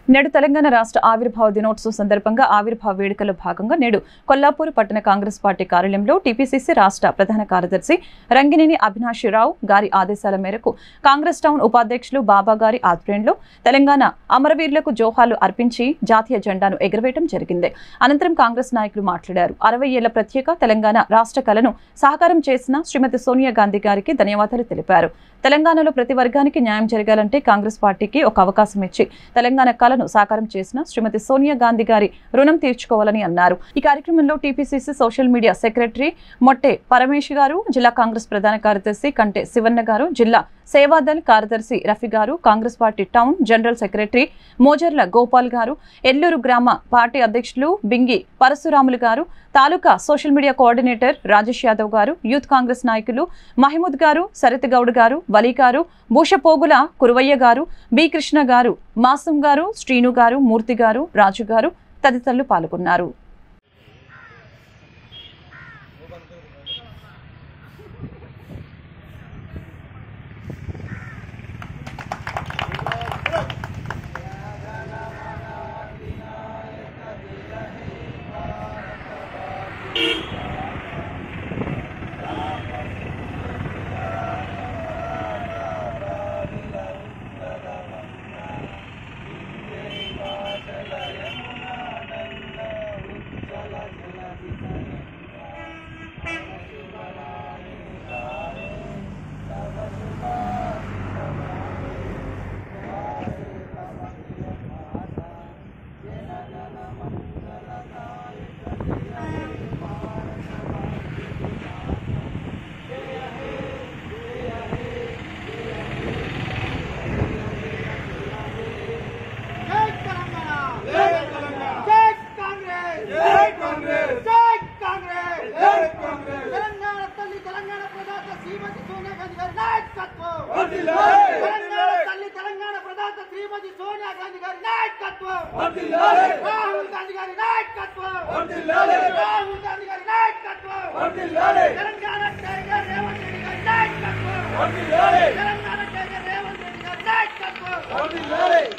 నేడు తెలంగాణ రాష్ట్ర ఆవిర్భావ దినోత్సవం సందర్భంగా ఆవిర్భావ వేడుకలో భాగంగా నేడు కొల్లాపూర్ పట్టణ కాంగ్రెస్ పార్టీ కార్యాలయంలో టీపీసీసీ రాష్ట్ర ప్రధాన కార్యదర్శి రంగినేని అవినాషిరావు గారి ఆదేశాల మేరకు కాంగ్రెస్ టౌన్ ఉపాధ్యక్షులు బాబా గారి ఆధ్వర్యంలో తెలంగాణ అమరవీరులకు జోహాలు అర్పించి జాతీయ జెండాను ఎగురవేయడం జరిగింది అనంతరం కాంగ్రెస్ నాయకులు మాట్లాడారు అరవై ఏళ్ల ప్రత్యేక తెలంగాణ రాష్ట్ర కళను సహకారం చేసిన శ్రీమతి సోనియా గాంధీ గారికి ధన్యవాదాలు తెలిపారు తెలంగాణలో ప్రతి వర్గానికి న్యాయం జరగాలంటే కాంగ్రెస్ పార్టీకి ఒక అవకాశం ఇచ్చి తెలంగాణ కళను సాకారం చేసిన శ్రీమతి సోనియా గాంధీ గారి రుణం తీర్చుకోవాలని అన్నారు ఈ కార్యక్రమంలో TPCC social media secretary Motte Paramesh గారు జిల్లా కాంగ్రెస్ ప్రధాన కార్యదర్శి కంటే శివన్న గారు జిల్లా సేవాదల్ కార్యదర్శి రఫీ గారు Congress party town general secretary Mojarla Gopal గారు ఎల్లూరు గ్రామ పార్టీ అధ్యక్షులు బింగి పరశురాములు గారు taluka social media coordinator Rajesh Yadav గారు యూత్ కాంగ్రెస్ నాయకులు మహమూద్ గారు సరిత్ గౌడ్ గారు వలీ గారు భూషపోగుల కురువయ్య గారు బి కృష్ణ గారు మాసం గారు శ్రీను గారు మూర్తి గారు రాజు గారు తదితరులు పాల్గొన్నారు జై తెలంగాణ జై తెలంగాణ జై కాంగ్రెస్ జై కాంగ్రెస్ జై కాంగ్రెస్ జై కాంగ్రెస్ తెలంగాణ తల్లి తెలంగాణ ప్రదాత శ్రీమతి సోనియా గాంధీ గారి నాయకత్వం వర్ధిల్లాలి! తెలంగాణ తల్లి తెలంగాణ ప్రదాత శ్రీమతి సోనియా గాంధీ గారి నాయకత్వం వర్ధిల్లాలి! రాహుల్ గాంధీ గారి నాయకత్వం వర్ధిల్లాలి! రాహుల్ గాంధీ గారి నాయకత్వం వర్ధిల్లాలి! తెలంగాణ టైగర్ రేవంత్ రెడ్డి గారి నాయకత్వం వర్ధిల్లాలి! తెలంగాణ టైగర్ రేవంత్ రెడ్డి గారి నాయకత్వం వర్ధిల్లాలి!